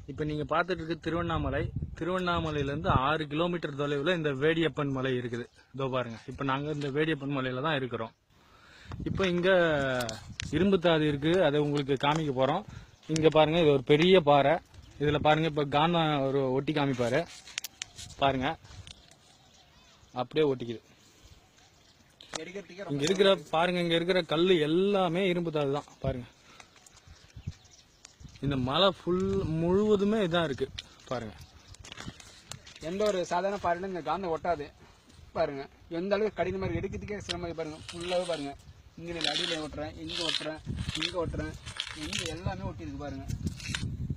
இப்போ நீங்க பார்த்துட்டு இருக்கு திருவண்ணாமலை திருவண்ணாமலையிலேருந்து ஆறு கிலோமீட்டர் தொலைவில் இந்த வேடியப்பன் மலை இருக்குது இதோ பாருங்க இப்போ நாங்கள் இந்த வேடியப்பன் மலையில தான் இருக்கிறோம் இப்போ இங்க இரும்பு தாது இருக்கு அதை உங்களுக்கு காமிக்க போறோம் இங்க பாருங்க இது ஒரு பெரிய பாறை இதுல பாருங்க இப்போ காந்தம் ஒரு ஒட்டி காமிப்பாரு பாருங்க அப்படியே ஒட்டிக்குது எடுக்கிறதுக்கே இங்க இருக்கிற பாருங்க இங்க இருக்கிற கல்லு எல்லாமே இரும்பு தாது தான் பாருங்க இந்த மலை ஃபுல் முழுவதுமே இதான் இருக்கு பாருங்க எந்த ஒரு சாதாரண பாறையிலும் இந்த காந்தம் ஒட்டாது பாருங்க எந்த அளவுக்கு கடினமா இருக்கு எடுக்கிறதுக்கே சிரமம் இருக்கு பாருங்க ஃபுல்லாவே பாருங்க இங்க நான் அடியில ஒட்டுறேன் இங்க ஒட்டுறேன் இங்க ஒட்டுறேன் இங்க எல்லாமே ஒட்டி இருக்கு பாருங்க